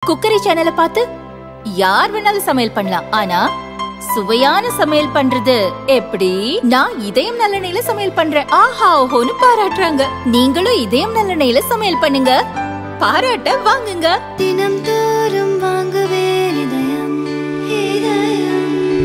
cookery சேனலை பார்த்து யார் வேணாலும் சமையல் பண்ணலாம் ஆனா சுவையான சமையல் பண்றது எப்படி நான் இதயம் நல்லெண்ணெயில சமையல் பண்றேன் ஆஹா ஓஹோன்னு பாராட்டுறாங்க நீங்களும் இதயம் நல்லெண்ணெயில சமையல் பண்ணுங்க பாராட்ட வாங்குங்க தினம் தோறும் வாங்குவே இதயம் இதயம்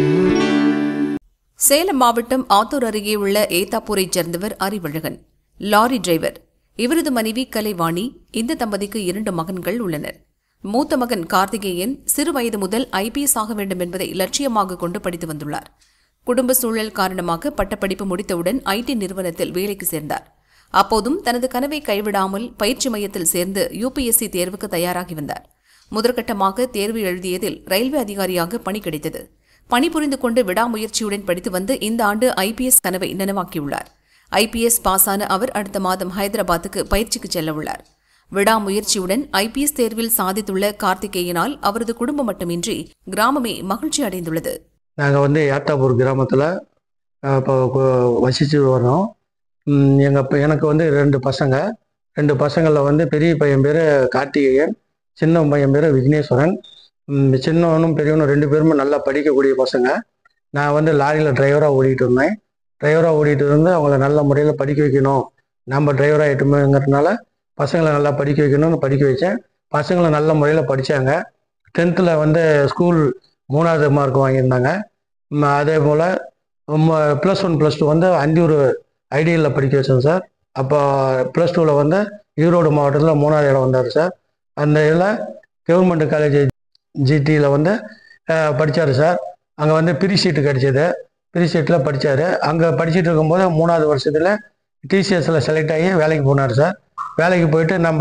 சேலம் மாவட்டம் ஆத்தூர் அருகே உள்ள ஏத்தாப்பூரைச் சேர்ந்தவர் அறிவழகன் லாரி டிரைவர் இவரது மனைவி கலைவாணி இந்த தம்பதிக்கு இரண்டு மகன்கள் உள்ளனர் மூத்த மகன் கார்த்திகேயன் சிறு வயது முதல் ஐபிஎஸ் ஆக வேண்டும் என்பதை லட்சியமாக கொண்டு படித்து வந்துள்ளார் குடும்ப சூழல் காரணமாக பட்டப்படிப்பு முடித்தவுடன் ஐடி நிறுவனத்தில் வேலைக்கு சேர்ந்தார் அப்போதும் தனது கனவை கைவிடாமல் பயிற்சி மையத்தில் சேர்ந்து யுபிஎஸ்சி தேர்வுக்கு தயாராகி வந்தார் முதற்கட்டமாக தேர்வு எழுதியதில் ரயில்வே அதிகாரியாக பணி கிடைத்தது பணிபுரிந்து கொண்டு விடாமுயற்சியுடன் படித்து வந்து இந்த ஆண்டு ஐபிஎஸ் கனவை நனவாக்கியுள்ளார் ஐபிஎஸ் பாஸான அவர் அடுத்த மாதம் ஹைதராபாத்துக்கு பயிற்சிக்கு செல்ல உள்ளார் விடாமுயற்சியுடன் ஐபிஎஸ் தேர்வில் சாதித்துள்ள கார்த்திகேயனால் அவரது குடும்பம் மட்டுமின்றி கிராமமே மகிழ்ச்சி அடைந்துள்ளது நாங்கள் வந்து யாத்தாப்பூர் கிராமத்தில் இப்போ வசித்து வரோம் எங்கள் இப்போ எனக்கு வந்து ரெண்டு பசங்க ரெண்டு பசங்களில் வந்து பெரிய பையன் பேர் கார்த்திகேயன் சின்ன பையன் பேர் விக்னேஸ்வரன் ம், சின்னவனும் பெரியவனும் ரெண்டு பேருமே நல்லா படிக்கக்கூடிய பசங்க நான் வந்து லாரியில் டிரைவராக ஓடிட்டு இருந்தேன் டிரைவராக ஓடிட்டு இருந்து அவங்கள நல்ல முறையில் படிக்க வைக்கணும் நம்ம டிரைவராக ஆகிட்டோமேங்கிறதுனால பசங்களை நல்லா படிக்க வைக்கணும்னு படிக்க வச்சேன் பசங்களை நல்ல முறையில் படித்தாங்க டென்த்தில் வந்து ஸ்கூல் மூணாவது மார்க் வாங்கியிருந்தாங்க ம், அதே போல் ப்ளஸ் ஒன் ப்ளஸ் டூ வந்து அந்தியூர் ஐடியலில் படிக்க வச்சேன் சார் அப்போ ப்ளஸ் டூவில் வந்து ஈரோடு மாவட்டத்தில் மூணாவது இடம் வந்தார் சார் அந்த இதில் கவர்மெண்ட் காலேஜ் ஜிடியில் வந்து படித்தார் சார் அங்கே வந்து பிரி சீட்டு கிடைச்சது பிரி சீட்டில் படித்தார் அங்கே படிச்சுட்டு இருக்கும்போது மூணாவது வருஷத்தில் டிசிஎஸில் செலக்ட் ஆகி வேலைக்கு போனார் சார் வேலைக்கு போயிட்டு நம்ம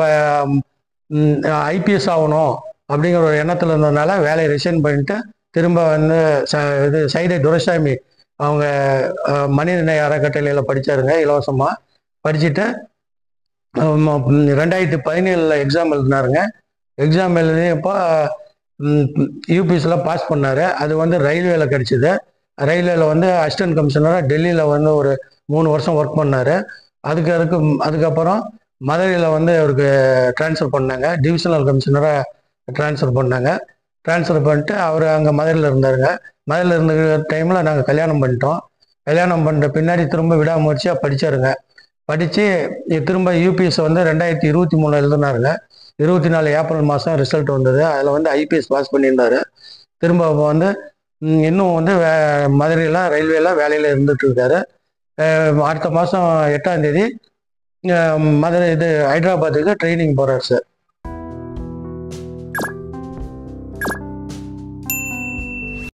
ஐபிஎஸ் ஆகணும் அப்படிங்கிற ஒரு எண்ணத்தில் இருந்ததுனால வேலையை ரிசைன் பண்ணிட்டு திரும்ப வந்து ச இது சைதை துரைசாமி அவங்க அஹ், மனிதநேய அறக்கட்டளையில் படித்தாருங்க இலவசமாக படிச்சுட்டு ஆமா, ம், ரெண்டாயிரத்தி பதினேழில் எக்ஸாம் எழுதினாருங்க எக்ஸாம் எழுதியப்போ யூபிஎஸ்சில் பாஸ் பண்ணார் அது வந்து ரயில்வேல கிடைச்சிது ரயில்வேல வந்து அசிஸ்டன்ட் கமிஷனராக டெல்லியில் வந்து ஒரு மூணு வருஷம் ஒர்க் பண்ணார் அதுக்கு அதுக்கு அதுக்கப்புறம் மதுரையில் வந்து அவருக்கு ட்ரான்ஸ்ஃபர் பண்ணாங்க டிவிஷனல் கமிஷனராக ட்ரான்ஸ்ஃபர் பண்ணாங்க ட்ரான்ஸ்ஃபர் பண்ணிட்டு அவர் அங்கே மதுரையில் இருந்தாருங்க மதுரையில் இருந்த டைமில் நாங்கள் கல்யாணம் பண்ணிட்டோம் கல்யாணம் பண்ணுற பின்னாடி திரும்ப விடாமுயற்சியாக படித்தாருங்க படித்து திரும்ப யூபிஎஸ் வந்து ரெண்டாயிரத்தி இருபத்தி மூணு எழுதினாருங்க இருபத்தி நாலு ஏப்ரல் மாதம் ரிசல்ட் வந்தது அதில் வந்து ஐபிஎஸ் பாஸ் பண்ணியிருந்தாரு திரும்ப இப்போ வந்து ம், இன்னும் வந்து வே மதுரையில் ரயில்வேல வேலையில் இருந்துட்டு இருக்காரு அஹ் அடுத்த மாதம் எட்டாம் தேதி அஹ் மதுரை இது ஹைதராபாத்துக்கு ட்ரைனிங் போகிறார் சார்